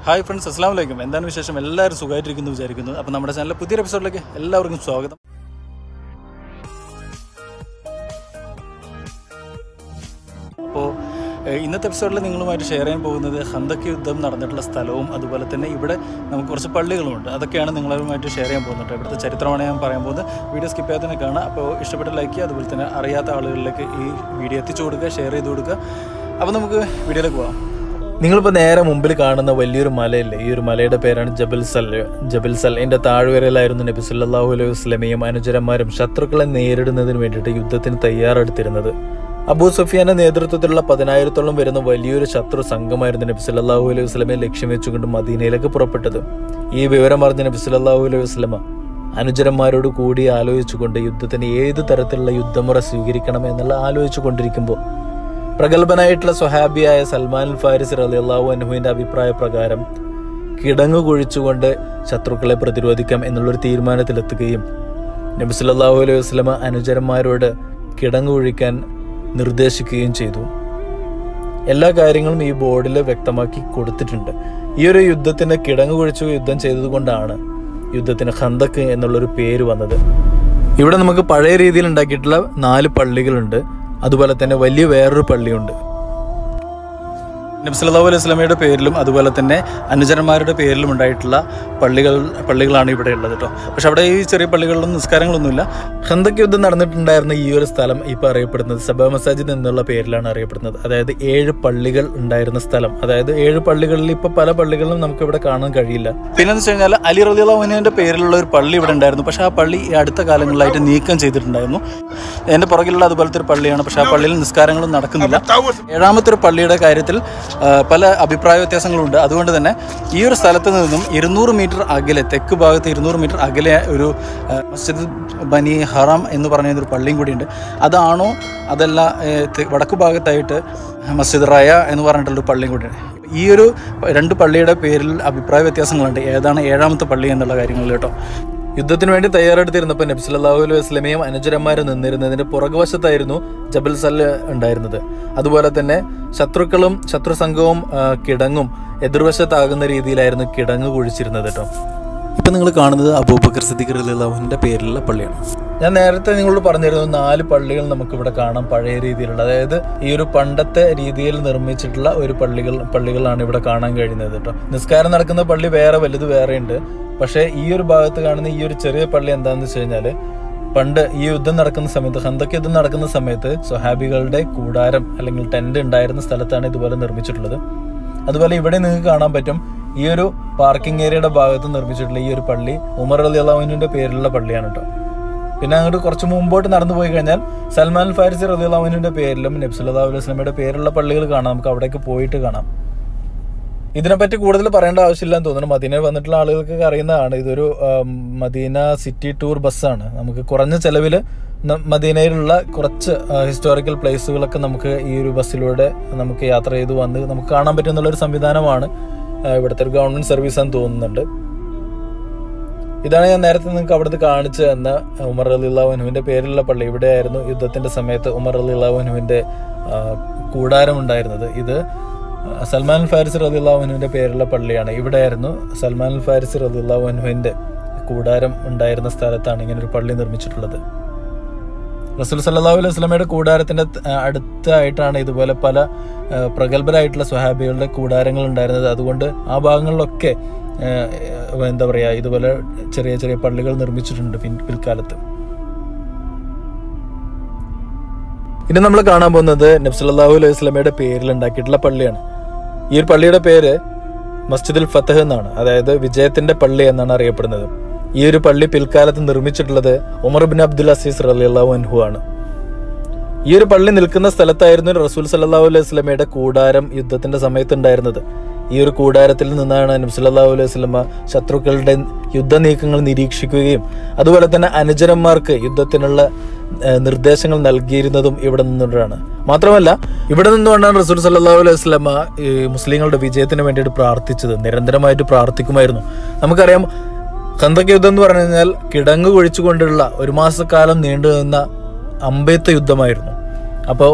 hi friends അസ്സാം വലൈക്കും എന്താണ് വിശേഷം എല്ലാവരും സുഖമായിട്ടിരിക്കുന്നു വിചാരിക്കുന്നു അപ്പോൾ നമ്മുടെ ചാനലിലെ പുതിയൊരു എപ്പിസോഡിലേക്ക് എല്ലാവർക്കും സ്വാഗതം അപ്പോൾ ഏഹ്, ഇന്നത്തെ എപ്പിസോഡിൽ നിങ്ങളുമായിട്ട് ഷെയർ ചെയ്യാൻ പോകുന്നത് ഹന്തക്ക് യുദ്ധം നടന്നിട്ടുള്ള സ്ഥലവും അതുപോലെ തന്നെ ഇവിടെ നമുക്ക് കുറച്ച് പള്ളികളുമുണ്ട് അതൊക്കെയാണ് നിങ്ങളുമായിട്ട് ഷെയർ ചെയ്യാൻ പോകുന്നത് ഇവിടുത്തെ ചരിത്രമാണ് ഞാൻ പറയാൻ പോകുന്നത് വീഡിയോ സ്കിപ്പ് ചെയ്യാതെ തന്നെ കാണാം അപ്പോൾ ഇഷ്ടപ്പെട്ട ലൈക്ക് ചെയ്യുക അതുപോലെ തന്നെ അറിയാത്ത ആളുകളിലേക്ക് ഈ വീഡിയോ എത്തിച്ചു കൊടുക്കുക ഷെയർ ചെയ്ത് കൊടുക്കുക അപ്പോൾ നമുക്ക് വീഡിയോയിലേക്ക് പോകാം നിങ്ങളിപ്പോൾ നേരെ മുമ്പിൽ കാണുന്ന വലിയൊരു മലയില്ലേ ഈ ഒരു മലയുടെ പേരാണ് ജബൽ സൽ ജബൽ സൽ എൻ്റെ താഴ്വരയിലായിരുന്നു നബി സല്ലല്ലാഹു അലൈഹി വസ്ലമയും അനുചരന്മാരും ശത്രുക്കളെ നേരിടുന്നതിന് വേണ്ടിയിട്ട് യുദ്ധത്തിന് തയ്യാറെടുത്തിരുന്നത് അബൂ സുഫിയാന്റെ നേതൃത്വത്തിലുള്ള പതിനായിരത്തോളം വരുന്ന വലിയൊരു ശത്രു സംഘമായിരുന്നു നബി സല്ലല്ലാഹു അലൈഹി വസ്ലമയെ ലക്ഷ്യം വെച്ചുകൊണ്ട് മദീനയിലേക്ക് പുറപ്പെട്ടത് ഈ വിവരം അറിഞ്ഞ നബി സല്ലല്ലാഹു അലൈഹി വസ്ലമ അനുചരന്മാരോട് കൂടി ആലോചിച്ചുകൊണ്ട് യുദ്ധത്തിന് ഏത് തരത്തിലുള്ള യുദ്ധമുറ സ്വീകരിക്കണം എന്നുള്ള ആലോചിച്ചു കൊണ്ടിരിക്കുമ്പോൾ പ്രഗത്ഭനായിട്ടുള്ള സ്വഹാബിയായ സൽമാൻ അൽ ഫാരിസ് റളിയല്ലാഹു അൻഹുവിന്റെ അഭിപ്രായ പ്രകാരം കിടങ്ങു കുഴിച്ചുകൊണ്ട് ശത്രുക്കളെ പ്രതിരോധിക്കാം എന്നുള്ളൊരു തീരുമാനത്തിലെത്തുകയും നബി സല്ലല്ലാഹു അലൈഹി വസല്ലമ അനുചരന്മാരോട് കിടങ്ങു കുഴിക്കാൻ നിർദ്ദേശിക്കുകയും ചെയ്തു എല്ലാ കാര്യങ്ങളും ഈ ബോർഡിൽ വ്യക്തമാക്കി കൊടുത്തിട്ടുണ്ട് ഈ ഒരു യുദ്ധത്തിന് കിടങ്ങു കുഴിച്ചു യുദ്ധം ചെയ്തതുകൊണ്ടാണ് യുദ്ധത്തിന് ഖന്തക്ക് എന്നുള്ളൊരു പേര് വന്നത് ഇവിടെ നമുക്ക് പഴയ രീതിയിൽ ഉണ്ടാക്കിയിട്ടുള്ള നാല് പള്ളികളുണ്ട് അതുപോലെ തന്നെ വലിയ വേറൊരു പള്ളിയുണ്ട് നബി സല്ലല്ലാഹു അലൈഹി വസല്ലമയുടെ പേരിലും അതുപോലെ തന്നെ അനുചരന്മാരുടെ പേരിലും ഉണ്ടായിട്ടുള്ള പള്ളികൾ പള്ളികളാണ് ഇവിടെ ഉള്ളത് കേട്ടോ പക്ഷെ അവിടെ ഈ ചെറിയ പള്ളികളിലും നിസ്കാരങ്ങളൊന്നുമില്ല ഖന്തക് യുദ്ധം നടന്നിട്ടുണ്ടായിരുന്ന ഈ ഒരു സ്ഥലം ഇപ്പോൾ അറിയപ്പെടുന്നത് സബ മസാജിദ് എന്നുള്ള പേരിലാണ് അറിയപ്പെടുന്നത് അതായത് ഏഴ് പള്ളികൾ ഉണ്ടായിരുന്ന സ്ഥലം അതായത് ഏഴ് പള്ളികളിൽ ഇപ്പോൾ പല പള്ളികളിലും നമുക്ക് ഇവിടെ കാണാൻ കഴിയില്ല പിന്നെന്ന് വെച്ച് കഴിഞ്ഞാൽ അലി റളിയല്ലാഹുവിൻ്റെ പേരിലുള്ള ഒരു പള്ളി ഇവിടെ ഉണ്ടായിരുന്നു പക്ഷേ ആ പള്ളി ഈ അടുത്ത കാലങ്ങളിലായിട്ട് നീക്കം ചെയ്തിട്ടുണ്ടായിരുന്നു എൻ്റെ പുറകിലുള്ള അതുപോലത്തെ ഒരു പള്ളിയാണ് പക്ഷേ ആ പള്ളിയിൽ നിസ്കാരങ്ങളും നടക്കുന്നില്ല ഏഴാമത്തെ ഒരു പള്ളിയുടെ കാര്യത്തിൽ ആ, പല അഭിപ്രായ വ്യത്യാസങ്ങളുണ്ട് അതുകൊണ്ട് തന്നെ ഈ ഒരു സ്ഥലത്ത് നിന്നും ഇരുന്നൂറ് മീറ്റർ അകലെ തെക്ക് ഭാഗത്ത് ഇരുന്നൂറ് മീറ്റർ അകലെ ഒരു ആ, മസ്ജിദ് ബനി ഹറാം എന്ന് പറഞ്ഞ ഒരു പള്ളിയും കൂടിയുണ്ട് അതാണോ അതല്ല ഏ, തെ- വടക്ക് ഭാഗത്തായിട്ട് മസ്ജിദ് റയ എന്ന് പറഞ്ഞിട്ടുള്ളൊരു പള്ളിയും കൂടിയുണ്ട് ഈ ഒരു രണ്ട് പള്ളിയുടെ പേരിൽ അഭിപ്രായ വ്യത്യാസങ്ങളുണ്ട് ഏതാണ് ഏഴാമത്തെ പള്ളി എന്നുള്ള കാര്യങ്ങളിൽ കേട്ടോ യുദ്ധത്തിന് വേണ്ടി തയ്യാറെടുത്തിരുന്നപ്പോൾ നബി സല്ലല്ലാഹു അലൈഹി വസ്ലമയും അനുചരന്മാരും നിന്നിരുന്നതിന്റെ പുറകുവശത്തായിരുന്നു ജബൽ സല് ഉണ്ടായിരുന്നത് അതുപോലെ തന്നെ ശത്രുക്കളും ശത്രു സംഘവും ആ, കിടങ്ങും എതിർവശത്താകുന്ന രീതിയിലായിരുന്നു കിടങ്ങ് കുഴിച്ചിരുന്നത് കേട്ടോ ഇപ്പം നിങ്ങൾ കാണുന്നത് അബൂബക്കർ സിദ്ദീഖ് റളിയല്ലാഹുവിൻ്റെ പേരിലുള്ള പള്ളിയാണ് ഞാൻ നേരത്തെ നിങ്ങളോട് പറഞ്ഞിരുന്നു നാല് പള്ളികൾ നമുക്ക് ഇവിടെ കാണാം പഴയ രീതിയിലുള്ള അതായത് ഈ ഒരു പണ്ടത്തെ രീതിയിൽ നിർമ്മിച്ചിട്ടുള്ള ഒരു പള്ളികൾ പള്ളികളാണ് ഇവിടെ കാണാൻ കഴിയുന്നത് കേട്ടോ നിസ്കാരം നടക്കുന്ന പള്ളി വേറെ വലുത് വേറെ ഉണ്ട് പക്ഷേ ഈ ഒരു ഭാഗത്ത് കാണുന്ന ഈ ഒരു ചെറിയ പള്ളി എന്താണെന്ന് വെച്ച് കഴിഞ്ഞാല് പണ്ട് ഈ യുദ്ധം നടക്കുന്ന സമയത്ത് ഹന്തക്ക് യുദ്ധം നടക്കുന്ന സമയത്ത് സ്വഹാബികളുടെ കൂടാരം അല്ലെങ്കിൽ ടെന്റ് ഉണ്ടായിരുന്ന സ്ഥലത്താണ് ഇതുപോലെ നിർമ്മിച്ചിട്ടുള്ളത് അതുപോലെ ഇവിടെ നിങ്ങൾക്ക് കാണാൻ പറ്റും ഈ ഒരു പാർക്കിംഗ് ഏരിയയുടെ ഭാഗത്ത് നിർമ്മിച്ചിട്ടുള്ള ഈ ഒരു പള്ളി ഉമർ അലി അള്ളാഹുവിന്റെ പേരിലുള്ള പള്ളിയാണ് കേട്ടോ പിന്നെ അങ്ങോട്ട് കുറച്ച് മുമ്പോട്ട് നടന്നു പോയി കഴിഞ്ഞാൽ സൽമാൻ അൽ ഫാരിസി റദിയുള്ളാഹുവിന്റെ പേരിലും നബ്സുല്ലാ അലൈഹി വസ്ലമയുടെ പേരിലുള്ള പള്ളികൾ കാണാം നമുക്ക് അവിടേക്ക് പോയിട്ട് കാണാം ഇതിനെപ്പറ്റി കൂടുതൽ പറയേണ്ട ആവശ്യമില്ലെന്ന് തോന്നുന്നു മദീനയിൽ വന്നിട്ടുള്ള ആളുകൾക്കൊക്കെ അറിയുന്നതാണ് ഇതൊരു ആം, മദീന സിറ്റി ടൂർ ബസ്സാണ് നമുക്ക് കുറഞ്ഞ ചെലവിൽ മദീനയിലുള്ള കുറച്ച് ഹിസ്റ്റോറിക്കൽ പ്ലേസുകളൊക്കെ നമുക്ക് ഈ ഒരു ബസ്സിലൂടെ നമുക്ക് യാത്ര ചെയ്ത് വന്ന് നമുക്ക് കാണാൻ പറ്റുന്ന ഒരു സംവിധാനമാണ് ആ, ഇവിടുത്തെ ഒരു ഗവൺമെന്റ് സർവീസ് എന്ന് തോന്നുന്നുണ്ട് ഇതാണ് ഞാൻ നേരത്തെ നിങ്ങൾക്ക് അവിടുന്ന് കാണിച്ചു തന്ന ഉമർ അലി അള്ളാഹുനുവിന്റെ പേരിലുള്ള പള്ളി ഇവിടെയായിരുന്നു യുദ്ധത്തിന്റെ സമയത്ത് ഉമർ അലി അള്ളാഹുനുവിന്റെ കൂടാരം ഉണ്ടായിരുന്നത് ഇത് സൽമാൻ അൽ ഫാരിസ് റലി അള്ളാഹുനുവിന്റെ പേരിലുള്ള പള്ളിയാണ് ഇവിടെയായിരുന്നു സൽമാൻ അൽ ഫാരിസ് റലി അള്ളാഹുനുവിന്റെ കൂടാരം ഉണ്ടായിരുന്ന സ്ഥലത്താണ് ഇങ്ങനെ ഒരു പള്ളി നിർമ്മിച്ചിട്ടുള്ളത് റസൂൽ സല്ലല്ലാഹു അലൈഹി വസല്ലമയുടെ കൂടാരത്തിന്റെ ത- ആ, അടുത്തായിട്ടാണ് ഇതുപോലെ പല ആ, പ്രഗത്ഭരായിട്ടുള്ള സ്വഹാബികളുടെ കൂടാരങ്ങൾ ഉണ്ടായിരുന്നത് അതുകൊണ്ട് ആ ഭാഗങ്ങളിലൊക്കെ ആ, എന്താ പറയാ ഇതുപോലെ ചെറിയ ചെറിയ പള്ളികൾ നിർമ്മിച്ചിട്ടുണ്ട് പിൻ പിൽക്കാലത്ത് ഇനി നമ്മൾ കാണാൻ പോകുന്നത് നബ്സല്ലാഹു അലൈഹി വസല്ലമയുടെ പേരിൽ ഉണ്ടാക്കിയിട്ടുള്ള പള്ളിയാണ് ഈ ഒരു പള്ളിയുടെ പേര് മസ്ജിദുൽ ഫത്തഹ് എന്നാണ് അതായത് വിജയത്തിന്റെ പള്ളി എന്നാണ് അറിയപ്പെടുന്നത് ഈ ഒരു പള്ളി പിൽക്കാലത്ത് നിർമ്മിച്ചിട്ടുള്ളത് ഉമർ ബിൻ അബ്ദുൽ അസീസ് റളിയല്ലാഹു അൻഹു ആണ് ഈ ഒരു പള്ളി നിൽക്കുന്ന സ്ഥലത്തായിരുന്നു റസൂൽ സല്ലല്ലാഹു അലൈഹി വസല്ലമയുടെ കൂടാരം യുദ്ധത്തിന്റെ സമയത്ത് ഉണ്ടായിരുന്നത് ഈ ഒരു കൂടാരത്തിൽ നിന്നാണ് നബി സല്ലല്ലാഹു അലൈഹി വസല്ലമ ശത്രുക്കളുടെ യുദ്ധ നീക്കങ്ങൾ നിരീക്ഷിക്കുകയും അതുപോലെ തന്നെ അനുചരന്മാർക്ക് യുദ്ധത്തിനുള്ള ഏഹ്, നിർദ്ദേശങ്ങൾ നൽകിയിരുന്നതും ഇവിടെ നിന്നുകൊണ്ടാണ് മാത്രമല്ല ഇവിടെ നിന്നുകൊണ്ടാണ് റസൂൽ സല്ലല്ലാഹു അലൈഹി വസല്ലമ ഈ മുസ്ലിങ്ങളുടെ വിജയത്തിന് വേണ്ടിയിട്ട് പ്രാർത്ഥിച്ചത് നിരന്തരമായിട്ട് പ്രാർത്ഥിക്കുമായിരുന്നു നമുക്കറിയാം ഖന്തക് യുദ്ധം എന്ന് പറഞ്ഞു കഴിഞ്ഞാൽ കിടങ്ങ് കുഴിച്ചുകൊണ്ടുള്ള ഒരു മാസക്കാലം നീണ്ടു നിന്ന അമ്പെയ്ത്ത് യുദ്ധമായിരുന്നു അപ്പോൾ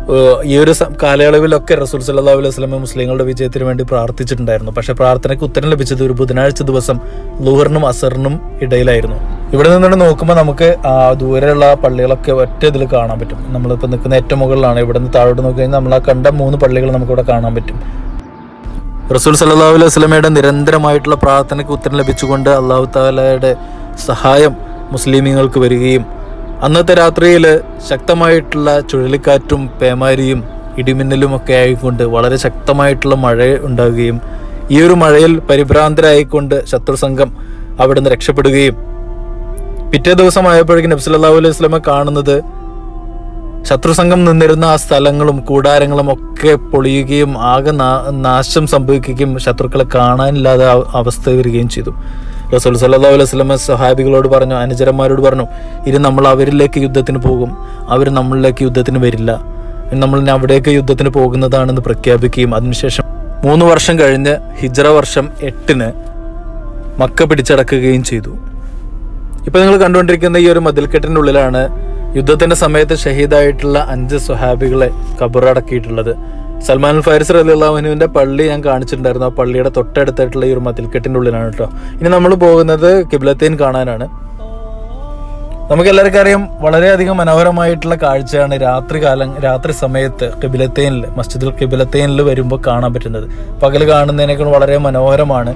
ഏഹ് ഈ ഒരു സ- കാലയളവിലൊക്കെ റസൂൽ സല്ലല്ലാഹു അലൈഹി വസല്ലം മുസ്ലിങ്ങളുടെ വിജയത്തിന് വേണ്ടി പ്രാർത്ഥിച്ചിട്ടുണ്ടായിരുന്നു പക്ഷെ പ്രാർത്ഥനയ്ക്ക് ഉത്തരം ലഭിച്ചത് ഒരു ബുധനാഴ്ച ദിവസം ലൂഹറിനും അസറിനും ഇടയിലായിരുന്നു ഇവിടെ നിന്നുകൊണ്ട് നോക്കുമ്പോൾ നമുക്ക് ആ ദൂരെയുള്ള പള്ളികളൊക്കെ ഒറ്റ ഇതിൽ കാണാൻ പറ്റും നമ്മളിപ്പോൾ നിൽക്കുന്ന ഏറ്റവും മുകളിലാണ് ഇവിടെ നിന്ന് താഴോട്ട് നോക്കി കഴിഞ്ഞാൽ നമ്മൾ ആ കണ്ട മൂന്ന് പള്ളികൾ നമുക്കിവിടെ കാണാൻ പറ്റും റസൂൽ സല്ലല്ലാഹു അലൈഹി വസല്ലമയുടെ നിരന്തരമായിട്ടുള്ള പ്രാർത്ഥനയ്ക്ക് ഉത്തരം ലഭിച്ചുകൊണ്ട് അള്ളാഹു താലയുടെ സഹായം മുസ്ലിമീങ്ങൾക്ക് വരികയും അന്നത്തെ രാത്രിയിൽ ശക്തമായിട്ടുള്ള ചുഴലിക്കാറ്റും പേമാരിയും ഇടിമിന്നലും ഒക്കെ ആയിക്കൊണ്ട് വളരെ ശക്തമായിട്ടുള്ള മഴ ഉണ്ടാകുകയും ഈ ഒരു മഴയിൽ പരിഭ്രാന്തരായിക്കൊണ്ട് ശത്രു സംഘം അവിടുന്ന് രക്ഷപ്പെടുകയും പിറ്റേ ദിവസം ആയപ്പോഴേക്കും നബി സല്ലല്ലാഹു അലൈഹി വസല്ലമ കാണുന്നത് ശത്രുസംഘം നിന്നിരുന്ന ആ സ്ഥലങ്ങളും കൂടാരങ്ങളും ഒക്കെ പൊളിയുകയും ആകെ നാ- നാശം സംഭവിക്കുകയും ശത്രുക്കളെ കാണാനില്ലാതെ അവ- അവസ്ഥ വരികയും ചെയ്തു റസൂൽ സല്ലല്ലാഹു അലൈഹി വസല്ലമ സഹാബികളോട് പറഞ്ഞു അനുചരന്മാരോട് പറഞ്ഞു ഇനി നമ്മൾ അവരിലേക്ക് യുദ്ധത്തിന് പോകും അവർ നമ്മളിലേക്ക് യുദ്ധത്തിന് വരില്ല ഇനി നമ്മൾ ഇനി അവിടേക്ക് യുദ്ധത്തിന് പോകുന്നതാണെന്ന് പ്രഖ്യാപിക്കുകയും അതിനുശേഷം മൂന്ന് വർഷം കഴിഞ്ഞ് ഹിജ്റ വർഷം എട്ടിന് മക്ക പിടിച്ചടക്കുകയും ചെയ്തു ഇപ്പൊ നിങ്ങൾ കണ്ടുകൊണ്ടിരിക്കുന്ന ഈ ഒരു മതിൽക്കെട്ടിന്റെ ഉള്ളിലാണ് യുദ്ധത്തിന്റെ സമയത്ത് ഷഹീദായിട്ടുള്ള അഞ്ച് സ്വഹാബികളെ കബറടക്കിയിട്ടുള്ളത് സൽമാൻ അൽ ഫാരിസ് റലിള്ളാഹുനുവിന്റെ പള്ളി ഞാൻ കാണിച്ചിട്ടുണ്ടായിരുന്നു ആ പള്ളിയുടെ തൊട്ടടുത്തായിട്ടുള്ള ഈ ഒരു മതിൽക്കെട്ടിന്റെ ഉള്ളിലാണ് കേട്ടോ ഇനി നമ്മൾ പോകുന്നത് കിബ്ലത്തേൻ കാണാനാണ് നമുക്ക് എല്ലാവർക്കും അറിയാം വളരെയധികം മനോഹരമായിട്ടുള്ള കാഴ്ചയാണ് രാത്രി കാലം രാത്രി സമയത്ത് കിബിലത്തേനിൽ മസ്ജിദുൽ കിബിലത്തേനിൽ വരുമ്പോൾ കാണാൻ പറ്റുന്നത് പകൽ കാണുന്നതിനേക്കാൾ വളരെ മനോഹരമാണ്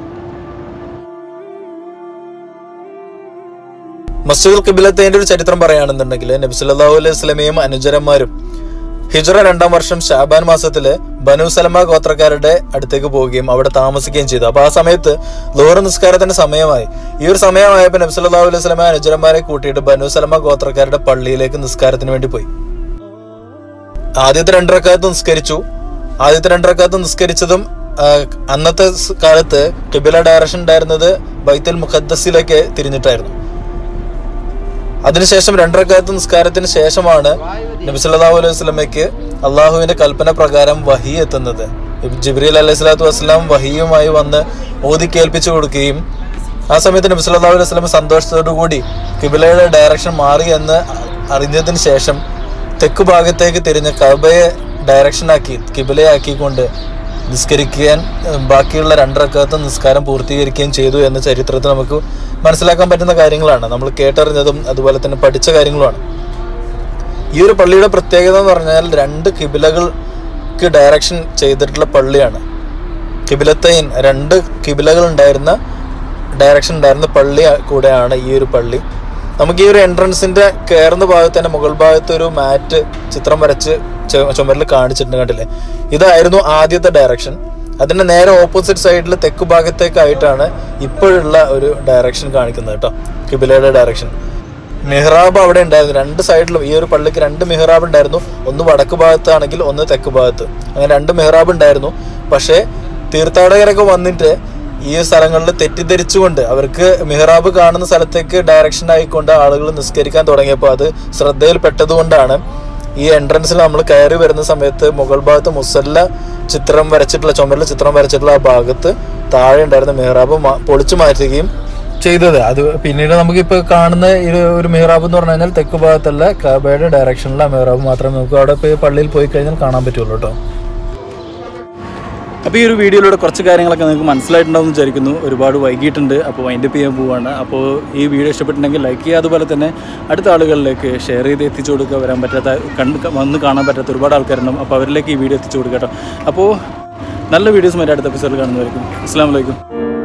മസ്ജിദുൽ കിബിലത്തേന്റെ ഒരു ചരിത്രം പറയുകയാണെന്നുണ്ടെങ്കിൽ നബി സല്ലല്ലാഹു അലൈഹി വസല്ലമയും അനുചരന്മാരും ഹിജ്റ രണ്ടാം വർഷം ഷാബാൻ മാസത്തില് ബനു സലമ ഗോത്രക്കാരുടെ അടുത്തേക്ക് പോവുകയും അവിടെ താമസിക്കുകയും ചെയ്തു അപ്പൊ ആ സമയത്ത് ലോഹർ നിസ്കാരത്തിന്റെ സമയമായി ഈ ഒരു സമയമായപ്പോൾ നബി സല്ലല്ലാഹു അലൈഹി വസല്ലമ അനുചരന്മാരെ കൂട്ടിയിട്ട് ബനു സലമ ഗോത്രക്കാരുടെ പള്ളിയിലേക്ക് നിസ്കാരത്തിന് വേണ്ടി പോയി ആദ്യത്തെ രണ്ടരക്കാലത്ത് നിസ്കരിച്ചു ആദ്യത്തെ രണ്ടരക്കാലത്ത് നിസ്കരിച്ചതും ആ, അന്നത്തെ സ് കാലത്ത് കിബില ഡയറക്ഷൻ ഉണ്ടായിരുന്നത് ബൈത്തുൽ മുഖദ്ദസിലേക്ക് തിരിഞ്ഞിട്ടായിരുന്നു അതിനുശേഷം രണ്ടരക്കാലത്ത് നിസ്കാരത്തിന് ശേഷമാണ് നബി സല്ലല്ലാഹു അലൈഹി വസല്ലമയ്ക്ക് അള്ളാഹുവിന്റെ കൽപ്പന പ്രകാരം വഹി എത്തുന്നത് ജിബ്രീൽ അലൈഹി സ്വലാത്തു വസ്സലാം വഹിയുമായി വന്ന് ഓതി കേൾപ്പിച്ചു കൊടുക്കുകയും ആ സമയത്ത് നബി സല്ലല്ലാഹു അലൈഹി വസല്ലം സന്തോഷത്തോടു കൂടി കിബിലയുടെ ഡയറക്ഷൻ മാറി എന്ന് അറിഞ്ഞതിന് ശേഷം തെക്ക് ഭാഗത്തേക്ക് തിരിഞ്ഞ് കബയെ ഡയറക്ഷനാക്കി കിബിലയാക്കിക്കൊണ്ട് നിസ്കരിക്കാൻ ഏഹ്, ബാക്കിയുള്ള രണ്ടരക്കകത്ത് നിസ്കാരം പൂർത്തീകരിക്കുകയും ചെയ്തു എന്ന ചരിത്രത്തിൽ നമുക്ക് മനസ്സിലാക്കാൻ പറ്റുന്ന കാര്യങ്ങളാണ് നമ്മൾ കേട്ടറിഞ്ഞതും അതുപോലെ തന്നെ പഠിച്ച കാര്യങ്ങളുമാണ് ഈ ഒരു പള്ളിയുടെ പ്രത്യേകത എന്ന് പറഞ്ഞാൽ രണ്ട് കിബിലകൾക്ക് ഡയറക്ഷൻ ചെയ്തിട്ടുള്ള പള്ളിയാണ് കിബിലത്തൈൻ രണ്ട് കിബിലകൾ ഉണ്ടായിരുന്ന ഡയറക്ഷൻ ഉണ്ടായിരുന്ന പള്ളി കൂടെയാണ് ഈ ഒരു പള്ളി നമുക്ക് ഈ ഒരു എൻട്രൻസിന്റെ കയറുന്ന ഭാഗത്ത് തന്നെ മുകൾ ഭാഗത്ത് ഒരു മാറ്റ് ചിത്രം വരച്ച് ചു- ചുമരിൽ കാണിച്ചിട്ടുണ്ട് കണ്ടില്ലേ ഇതായിരുന്നു ആദ്യത്തെ ഡയറക്ഷൻ അതിന്റെ നേരെ ഓപ്പോസിറ്റ് സൈഡിൽ തെക്ക് ഭാഗത്തേക്കായിട്ടാണ് ഇപ്പോഴുള്ള ഒരു ഡയറക്ഷൻ കാണിക്കുന്നത് കേട്ടോ കിബിലയുടെ ഡയറക്ഷൻ മെഹ്റാബ് അവിടെ ഉണ്ടായിരുന്നു രണ്ട് സൈഡിലും ഈ ഒരു പള്ളിക്ക് രണ്ട് മെഹ്റാബ് ഉണ്ടായിരുന്നു ഒന്ന് വടക്ക് ഭാഗത്താണെങ്കിൽ ഒന്ന് തെക്ക് ഭാഗത്ത് അങ്ങനെ രണ്ട് മെഹ്റാബ് ഉണ്ടായിരുന്നു പക്ഷേ തീർത്ഥാടകരൊക്കെ വന്നിട്ട് ഈ സ്ഥലങ്ങളിൽ തെറ്റിദ്ധരിച്ചുകൊണ്ട് അവർക്ക് മെഹ്റാബ് കാണുന്ന സ്ഥലത്തേക്ക് ഡയറക്ഷൻ ആയിക്കൊണ്ട് ആളുകൾ നിസ്കരിക്കാൻ തുടങ്ങിയപ്പോൾ അത് ശ്രദ്ധയിൽപ്പെട്ടതുകൊണ്ടാണ് ഈ എൻട്രൻസിൽ നമ്മൾ കയറി വരുന്ന സമയത്ത് മുകൾ ഭാഗത്ത് മുസല്ല ചിത്രം വരച്ചിട്ടുള്ള ചുമരിൽ ചിത്രം വരച്ചിട്ടുള്ള ആ ഭാഗത്ത് താഴെ ഉണ്ടായിരുന്ന മെഹ്റാബ് മാ- പൊളിച്ചു മാറ്റുകയും ചെയ്തത് അത് പിന്നീട് നമുക്കിപ്പോൾ കാണുന്ന ഈ ഒരു മെഹ്റാബ് എന്ന് പറഞ്ഞു കഴിഞ്ഞാൽ തെക്ക് ഭാഗത്തുള്ള കാബയുടെ ഡയറക്ഷനിലെ മെഹ്റാബ് മാത്രമേ നമുക്ക് അവിടെ പോയി പള്ളിയിൽ പോയി കഴിഞ്ഞാൽ കാണാൻ പറ്റുള്ളൂ കേട്ടോ അപ്പോൾ ഈ ഒരു വീഡിയോയിലൂടെ കുറച്ച് കാര്യങ്ങളൊക്കെ നിങ്ങൾക്ക് മനസ്സിലായിട്ടുണ്ടാവും എന്ന് വിചാരിക്കുന്നു ഒരുപാട് വൈകിട്ടുണ്ട് അപ്പോൾ വൈൻഡപ്പ് ചെയ്യാൻ പോവാണ് അപ്പോൾ ഈ വീഡിയോ ഇഷ്ടപ്പെട്ടിട്ടുണ്ടെങ്കിൽ ലൈക്ക് ചെയ്യുക അതുപോലെ തന്നെ അടുത്ത ആളുകളിലേക്ക് ഷെയർ ചെയ്ത് എത്തിച്ചു കൊടുക്കുക വരാൻ പറ്റാത്ത കണ്ട് വന്ന് കാണാൻ പറ്റാത്ത ഒരുപാട് ആൾക്കാരുണ്ടാവും അപ്പോൾ അവരിലേക്ക് ഈ വീഡിയോ എത്തിച്ചു കൊടുക്കുക കേട്ടോ അപ്പോൾ നല്ല വീഡിയോസ് മറ്റേ അടുത്ത എപ്പിസോഡിൽ കാണുന്നതായിരിക്കും അസ്സാം വലൈക്കും